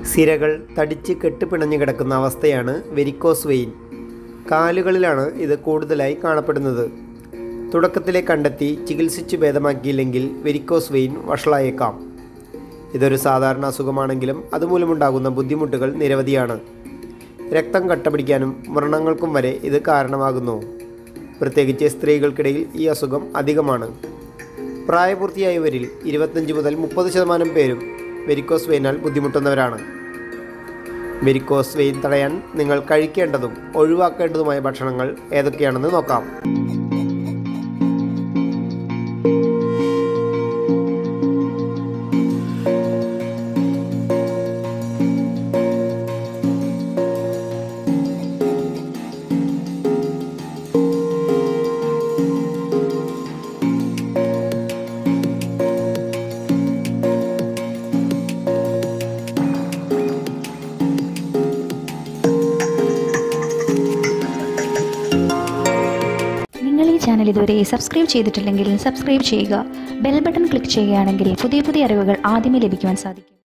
സിരകൾ തടിച്ച് കെട്ടുപിണഞ്ഞു കിടക്കുന്ന അവസ്ഥയാണ് വെരിക്കോസ് വെയിൻ കാലുകളിലാണ് ഇത് കൂടുതലായി കാണപ്പെടുന്നത് തുടക്കത്തിലെ കണ്ടെത്തി ചികിത്സിച്ച് ഭേദമാക്കിയില്ലെങ്കിൽ വെരിക്കോസ് വെയിൻ വഷളായേക്കാം ഇതൊരു സാധാരണ അസുഖമാണെങ്കിലും അതുമൂലമുണ്ടാകുന്ന ബുദ്ധിമുട്ടുകൾ നിരവധിയാണ് രക്തം കട്ടപിടിക്കാനും വ്രണങ്ങൾക്കും വരെ ഇത് കാരണമാകുന്നു പ്രത്യേകിച്ച് സ്ത്രീകൾക്കിടയിൽ ഈ അസുഖം അധികമാണ് പ്രായപൂർത്തിയായവരിൽ ഇരുപത്തഞ്ച് മുതൽ മുപ്പത് ശതമാനം പേരും വെരിക്കോസ് വെയിനാൽ ബുദ്ധിമുട്ടുന്നവരാണ് വെരിക്കോസ് വെയിൻ തടയാൻ നിങ്ങൾ കഴിക്കേണ്ടതും ഒഴിവാക്കേണ്ടതുമായ ഭക്ഷണങ്ങൾ ഏതൊക്കെയാണെന്ന് നോക്കാം നിങ്ങൾ ഈ ചാനൽ ഇതുവരെ സബ്സ്ക്രൈബ് ചെയ്തിട്ടില്ലെങ്കിൽ സബ്സ്ക്രൈബ് ചെയ്യുക ബെൽ ബട്ടൺ ക്ലിക്ക് ചെയ്യുകയാണെങ്കിൽ പുതിയ പുതിയ അറിവുകൾ ആദ്യമേ ലഭിക്കുവാൻ സാധിക്കും